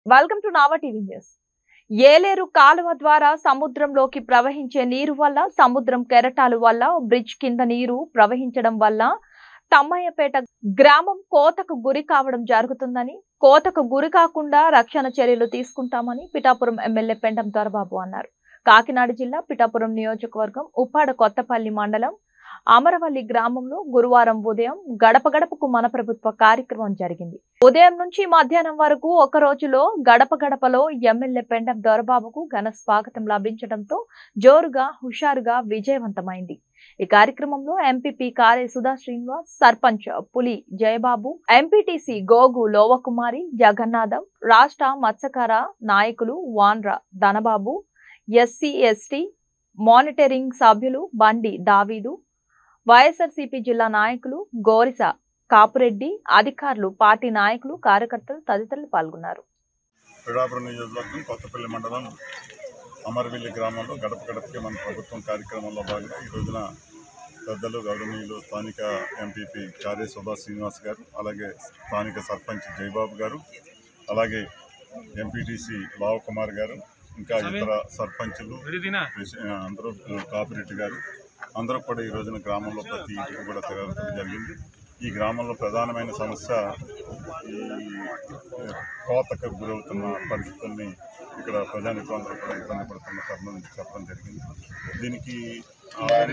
welcome to Nava TV news Eleru కాలువ ద్వారా సముద్రంలోకి ప్రవహించే నీరు వల్ల సముద్రం కెరటాలు వల్ల బ్రిడ్జ్ కింద నీరు ప్రవహించడం వల్ల తమ్మయ్యపేట గ్రామం కోతకు గురి కావడం జరుగుతుందని కోతకు గురి కాకుండా రక్షణ చర్యలు తీసుకుంటామని పిఠాపురం ఎమ్మెల్యే పెండం దొరబాబు అన్నారు కాకినాడ జిల్లా పిఠాపురం నియోజకవర్గం ఉప్పాడ కొత్తపల్లి మండలం అమరవల్లి గ్రామంలో గురువారం ఉదయం గడప గడపకు మన ప్రభుత్వ కార్యక్రమం జరిగింది ఉదయం నుంచి మధ్యాహ్నం వరకు ఒక రోజులో గడప గడపలో ఎమ్మెల్యే పెండం దొరబాబుకు ఘన స్వాగతం లభించడంతో జోరుగా హుషారుగా విజయవంతమైంది ఈ కార్యక్రమంలో ఎంపీపీ కారే సుధా శ్రీనివాస్ సర్పంచ్ పులి జయబాబు ఎంపీటీసీ గోగు లోవకుమారి జగన్నాథం రాష్ట్ర మత్స్యకార నాయకులు వాన్రా ధనబాబు ఎస్సీ ఎస్టీ మానిటరింగ్ సభ్యులు బండి దావీదు వైఎస్ఆర్సీపీ జిల్లా నాయకులు గోరిస కాపురెడ్డి అధికారులు పార్టీ నాయకులు కార్యకర్తలు తదితరులు పాల్గొన్నారు పిడాపురం నియోజకవర్గం కొత్తపల్లి మండలం అమర్విల్లి గ్రామంలో గడప గడపకి మన ప్రభుత్వం కార్యక్రమంలో భాగంగా ఈ రోజున పెద్దలు గౌరవనీయులు స్థానిక ఎంపీపీ చారే సుభా శ్రీనివాస్ గారు అలాగే స్థానిక సర్పంచ్ జయబాబు గారు అలాగే ఎంపీటీసీ లావ్ కుమార్ గారు ఇంకా ఇతర సర్పంచులు ప్రెసి- అందరూ కాపిరెడ్డి గారు అందరూ కూడా ఈ రోజున గ్రామంలో ప్రతి ఇంటికి కూడా తిరగడం జరిగింది ఈ గ్రామంలో ప్రధానమైన సమస్య ఈ కోతకు గురవుతున్న పరిస్థితుల్ని ఇక్కడ ప్రజానికం అందరూ కూడా ఇబ్బంది పడుతున్న తరుణం చెప్పడం జరిగింది దీనికి ఆల్రెడీ